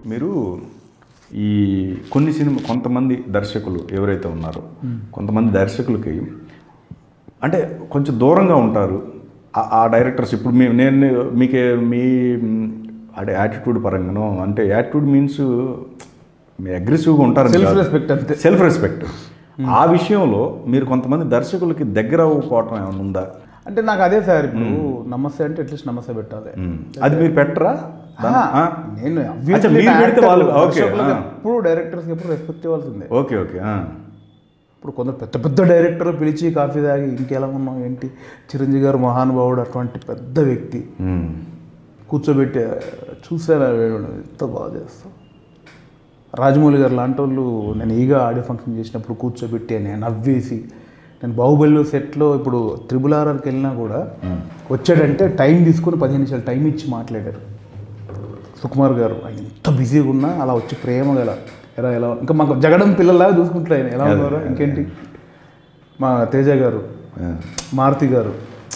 మీరు ఈ కొన్ని సినిమా కొంతమంది దర్శకులు ఎవరైతే ఉన్నారో కొంతమంది దర్శకులకి అంటే కొంచెం దూరంగా ఉంటారు ఆ- ఆ డైరెక్టర్స్ ఇప్పుడు మీ నేను మీకే మీ మ్, అంటే యాటిట్యూడ్ పరంగానో అంటే యాటిట్యూడ్ మీన్స్ మీ అగ్రెసివ్గా ఉంటారు సెల్ఫ్ రెస్పెక్ట్ అంతే సెల్ఫ్ రెస్పెక్ట్ ఆ విషయంలో మీరు కొంతమంది దర్శకులకి దగ్గర అవ్వకపోవటం ఏమైనా ఉందా అంటే నాకు అదే సార్ ఇప్పుడు నమస్తే అంటే అట్లీస్ట్ నమస్తే పెట్టాలి మ్. అది మీరు పెట్టరా ఆహా, ఆ? నేను అచ్చా, మీరు పెడితే వాళ్ళు- ఓకే, ఆ. ఎప్పుడు డైరెక్టర్స్కి ఎప్పుడు రెస్పెక్ట్ ఇవ్వాల్సిందే ఓకే ఓకే ఆ. ఇప్పుడు కొందరు పెద్ద పెద్ద డైరెక్టర్ పిలిచి కాఫీ తాగి ఇంకెలా ఉన్నాం ఏంటి చిరంజీవి గారు మహానుభావుడు అటువంటి పెద్ద వ్యక్తి మ్. కూర్చోబెట్టి చూసారా వీడు ఎంత బాగా చేస్తాం రాజమౌళి గారు లాంటి వాళ్ళు నేను ఈగా ఆడియో ఫంక్షన్ చేసినప్పుడు కూర్చోబెట్టి నేను నవ్వేసి నేను బాహుబలిలో సెట్లో ఇప్పుడు త్రిబుల్ ఆర్ఆర్కి వెళ్ళినా కూడా వచ్చాడంటే టైం తీసుకుని పదిహేను నిమిషాలు టైం ఇచ్చి మాట్లాడారు సుకుమార్ గారు ఆయన ఎంత బిజీగా ఉన్నా అలా వచ్చి ప్రేమ గల ఎలా ఎలా ఇంకా మాకు జగడం పిల్లల్లాగా చూసుకుంటారు ఆయన ఎలా ఉన్నారు ఇంకేంటి మా తేజ గారు ఆ. మారుతి గారు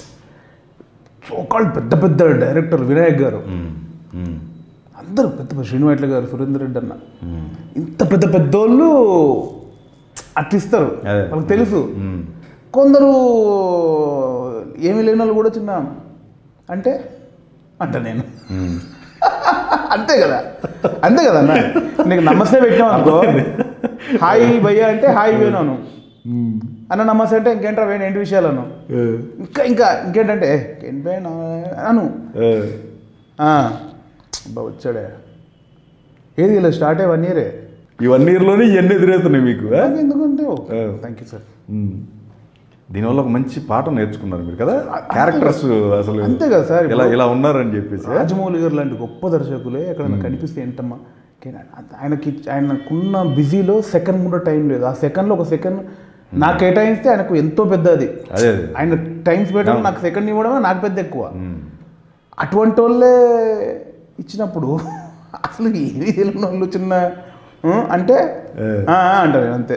ఒకళ్ళు పెద్ద పెద్ద డైరెక్టర్ వినాయక్ గారు మ్. మ్. అందరూ పెద్ద పెద్ద శ్రీనివాట్ల గారు సురేందర్ రెడ్డి అన్న మ్. ఇంత పెద్ద పెద్దోళ్ళు అట్టిస్తారు అదే. వాళ్ళకి తెలుసు మ్. కొందరు ఏమీ లేని వాళ్ళు కూడా చిన్న అంటే అంట నేను మ్. అంతే కదా అంతే కదా అన్న నీకు నమస్తే పెట్టినావు అనుకో హాయ్ భయ్య అంటే హాయ్ వేనాను అన్న నమస్తే అంటే ఇంకేంట్రా వేణు ఏంటి విషయాలను ఏ. ఇంకా ఇంకా ఇంకేంటంటే "ఏ, ఏంటి భయ్య నా-" అను ఏ. ఆ, అబ్బా వచ్చాడే ఏది ఇలా స్టార్ట్ అయ్యి వన్ ఇయరే ఈ వన్ ఇయర్లోనే ఇవన్నీ ఎదురవుతున్నాయి మీకు ఆ? ఎందుకంటే ఆ. థ్యాంక్ యూ సార్ మ్. దీనివల్ల ఒక మంచి పాఠం నేర్చుకున్నారు మీరు కదా క్యారెక్టర్స్ అసలు అంతే కదా సార్ ఇలా ఇలా ఉన్నారని చెప్పేసి రాజమౌళి గారు లాంటి గొప్ప దర్శకులే ఎక్కడైనా కనిపిస్తే ఏంటమ్మా కానీ ఆయనకి ఆయనకున్న బిజీలో సెకండ్ కూడా టైం లేదు ఆ సెకండ్లో ఒక సెకండ్ నాకు కేటాయిస్తే ఆయనకు ఎంతో పెద్దది అదే అదే ఆయన టైమ్స్ పెట్టడం నాకు సెకండ్ ఇవ్వడమే నాకు పెద్ద ఎక్కువ మ్. అటువంటి వాళ్ళే ఇచ్చినప్పుడు అసలు ఏమి తెలియని వాళ్ళు చిన్న "ఆ?" అంటే "ఆ, ఆ" అంటారు అంతే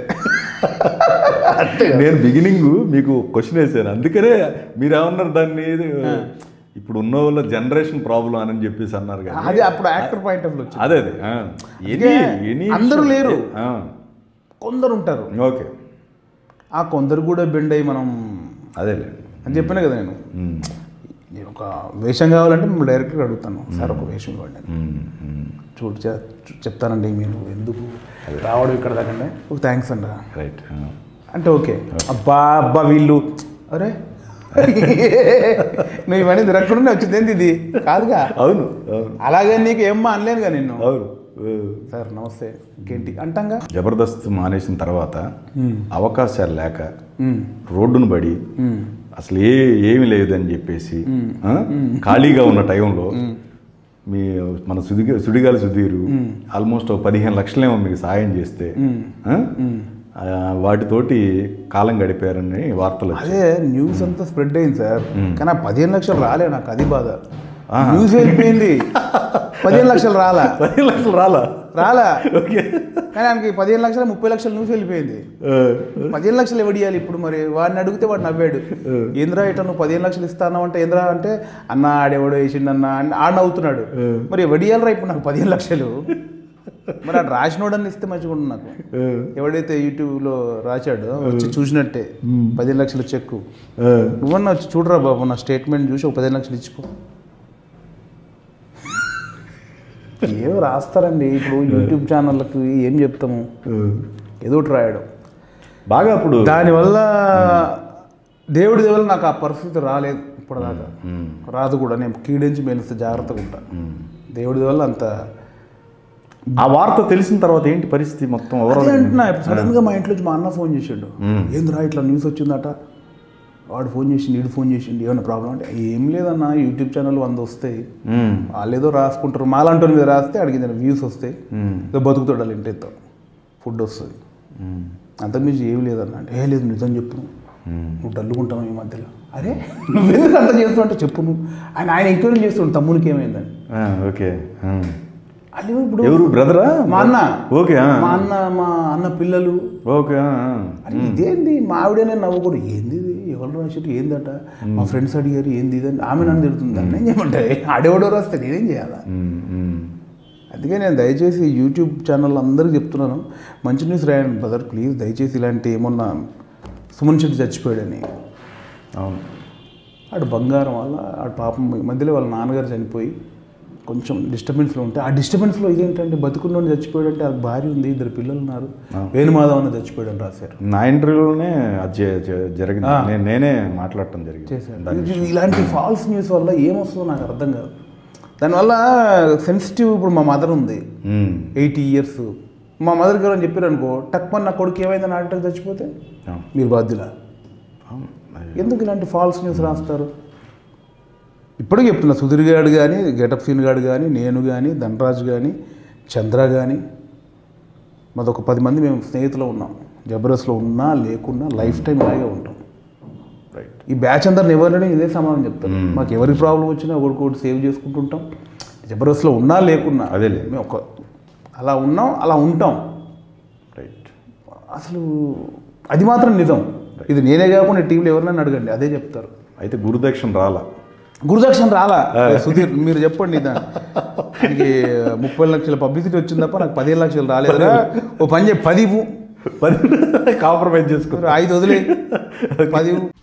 అంతే కదా. నేను బిగినింగ్ మీకు క్వశ్చన్ వేసాను అందుకనే మీరు ఏమన్నారు దాన్ని ఇప్పుడు ఉన్న వాళ్ళ జనరేషన్ ప్రాబ్లం అని చెప్పేసి అన్నారు కానీ అది అప్పుడు యాక్టర్ పాయింట్ ఆఫ్ వచ్చింది అదే అదే ఆ. ఎనీ ఎనీ అందరూ లేరు. ఆ. కొందరు ఉంటారు ఓకే ఆ కొందరు కూడా బెండ్ అయ్యి మనం అదేలే అని చెప్పినా కదా నేను మ్. నేను ఒక వేషం కావాలంటే మిమ్మల్ని డైరెక్ట్గా అడుగుతాను సార్ ఒక వేషం ఇవ్వండి అని. మ్. మ్. చూడు చె- చూ- చెప్తానండి మీరు ఎందుకు రావడం ఇక్కడ దాకంటే ఒక థ్యాంక్స్ అండి రైట్ ఆ. అంటే ఓకే అబ్బా అబ్బా వీళ్ళు అరే నువ్వు ఇవన్నీ తిరగకుండానే వచ్చింది ఏంది ఇది కాదుగా అవును అవును అలాగే నీకు ఏమ్మా అనలేనుగా నిన్ను అవును ఆ. సార్ నమస్తే ఇంకేంటి అంటాంగా జబర్దస్త్ మానేసిన తర్వాత మ్మ్. అవకాశాలు లేక మ్మ్. రోడ్డును పడి మ్మ్. అసలు ఏ ఏమి లేదని చెప్పేసి ఆ? ఖాళీగా ఉన్న టైంలో మీ మన సుదిగ సుడిగాలి సుధీరు ఆల్మోస్ట్ ఒక పదిహేను లక్షలేమో మీకు సాయం చేస్తే ఆ? ఆ, వాటితోటి కాలం గడిపారని వార్తలు వచ్చాయి. అదే న్యూస్ అంతా స్ప్రెడ్ అయింది సార్ కానీ ఆ పదిహేను లక్షలు రాలే నాకు అది బాధ న్యూస్ వెళ్ళిపోయింది పదిహేను లక్షలు రాలా పదిహేను లక్షలు రాలా రాలా ఓకే కానీ ఆయనకి పదిహేను లక్షలు ముప్పై లక్షలు న్యూస్ వెళ్ళిపోయింది ఆ, పదిహేను లక్షలు ఎవడియాలి ఇప్పుడు మరి వాడిని అడిగితే వాడు నవ్వాడు ఏంద్రా ఇట్లా నువ్వు పదిహేను లక్షలు ఇస్తాను అంటే ఏంద్రా అంటే అన్న ఆడెవడో వేసిండు అన్న అని ఆడ నవ్వుతున్నాడు మరి ఎవడియాలరా ఇప్పుడు నాకు పదిహేను లక్షలు మరి ఆడు రాసినోడని ఇస్తే మంచిగా ఉండు నాకు ఆ, ఎవడైతే యూట్యూబ్లో రాశాడో వచ్చి చూసినట్టే పదిహేను లక్షల చెక్కు ఆ. నువ్వన్నా వచ్చి చూడరా బాబు నా స్టేట్మెంట్ చూసి ఒక పదిహేను లక్షలు ఇచ్చిపో ఏవో రాస్తారండి ఇప్పుడు యూట్యూబ్ ఛానళ్ళకి ఏం చెప్తాము ఏదో ఒకటి రాయడం బాగా అప్పుడు దానివల్ల దేవుడి దేవుడు నాకు ఆ పరిస్థితి రాలేదు ఇప్పటిదాకా మ్మ్. రాదు కూడా నేను కీడించి మేలిస్తే జాగ్రత్తగా ఉంటా దేవుడి వల్ల అంత ఆ వార్త తెలిసిన తర్వాత ఏంటి పరిస్థితి మొత్తం అదే ఓవరాల్ అంటున్నా ఇప్పుడు సడన్గా మా ఇంట్లో నుంచి మా అన్న ఫోన్ చేసిండు ఏందిరా ఇట్లా న్యూస్ వచ్చిందట వాడు ఫోన్ చేసిండు వీడు ఫోన్ చేసిండు ఏమైనా ప్రాబ్లం అంటే ఏం లేదన్న యూట్యూబ్ ఛానల్ వంద వస్తాయి మ్మ్. వాళ్ళు ఏదో రాసుకుంటారు మాలాంటి మీద రాస్తే అడిగింది వ్యూస్ వస్తాయి మ్మ్. ఏదో బతుకుతాడు వాళ్ళు ఇంటితో ఫుడ్ వస్తుంది మ్మ్. అంతకుమించి ఏం లేదన్న అంటే ఏ లేదు నిజం చెప్పు నువ్వు. మ్మ్. నువ్వు డల్లుకుంటావు ఈ మధ్యలో అరే నువ్వు ఎందుకు అంత చేస్తావు అంటే చెప్పు నువ్వు ఆయన ఆయన ఎంక్వైరీ చేస్తుండు తమ్మునికి ఏమైందని ఆ, ఓకే ఆ. అది ఇప్పుడు ఎవరు బ్రదరా మా అన్న ఓకే ఆ. మా అన్న మా అన్న పిల్లలు ఓకే ఆ, ఆ. అరే ఇదేంది మా ఆవిడనే నవ్వుకోడు ఏంది ఇది ఎవరు రాసారు ఏందట మా ఫ్రెండ్స్ అడిగారు ఏంది ఇది అని ఆమె నన్ను తిడుతుంది అని నేను చేయమంటే ఆడేవాడో రాస్తే నేనేం చేయాలా మ్మ్. మ్మ్. అందుకే నేను దయచేసి యూట్యూబ్ ఛానల్ అందరికీ చెప్తున్నాను మంచి న్యూస్ రాయండి బ్రదర్ ప్లీజ్ దయచేసి ఇలాంటి ఏమన్నా సుమన్ శెట్టి చచ్చిపోయాడని అవును ఆడు బంగారం వల్ల ఆడు పాపం ఈ మధ్యలో వాళ్ళ నాన్నగారు చనిపోయి కొంచెం డిస్టర్బెన్స్లో ఉంటే ఆ డిస్టర్బెన్స్లో ఇదేంటంటే బతుకున్నోడు చచ్చిపోయాడంటే ఆ భార్య ఉంది ఇద్దరు పిల్లలు ఉన్నారు వేణుమాధవ్ అన్న చచ్చిపోయాడని రాశారు నా ఇంటర్వ్యూలోనే అది జ- జ- జరిగింది నేను నేనే మాట్లాడటం జరిగింది చేశారు ఇది- ఇలాంటి ఫాల్స్ న్యూస్ వల్ల ఏమొస్తుందో నాకు అర్థం కాదు దానివల్ల సెన్సిటివ్ ఇప్పుడు మా మదర్ ఉంది మ్మ్. ఎయిటీ ఇయర్స్ మా మదర్ గారు అని చెప్పారు అనుకో టక్మన్ నా కొడుకు ఏమైందని హార్ట్ అటాక్ చచ్చిపోతే అవును. మీరు బాధ్యులా అవును. అది ఎందుకు ఇలాంటి ఫాల్స్ న్యూస్ రాస్తారు ఇప్పటికీ చెప్తున్నా సుధీర్ గారు కానీ గెటప్ సీన్ గారు కానీ నేను కానీ ధనరాజ్ కానీ చంద్ర కానీ మాదొక పది మంది మేము స్నేహితులు ఉన్నాం జబర్దస్త్లో ఉన్నా లేకున్నా లైఫ్ టైం ఇలాగే ఉంటాం రైట్ ఈ బ్యాచ్ అందరిని ఎవరిని ఇదే సమానం చెప్తారు మాకు ఎవరి ప్రాబ్లం వచ్చినా ఒకరికొకటి సేవ్ చేసుకుంటుంటాం జబర్దస్త్లో ఉన్నా లేకున్నా అదేలే. మేము ఒక అలా ఉన్నాం అలా ఉంటాం రైట్ అసలు అది మాత్రం నిజం ఇది నేనే కాకుండా టీవీలో ఎవరినైనా అడగండి అదే చెప్తారు అయితే గురుదక్షిణ రాలా గురుదక్షిణ రాలా సుధీర్ మీరు చెప్పండి దానికి ముప్పై లక్షల పబ్లిసిటీ వచ్చింది తప్ప నాకు పదిహేను లక్షలు రాలేదురా ఓ పని చెప్పి పది ఇవ్వు. కాంప్రమైజ్ చేసుకో ఐదు వదిలే పది ఇవ్వు.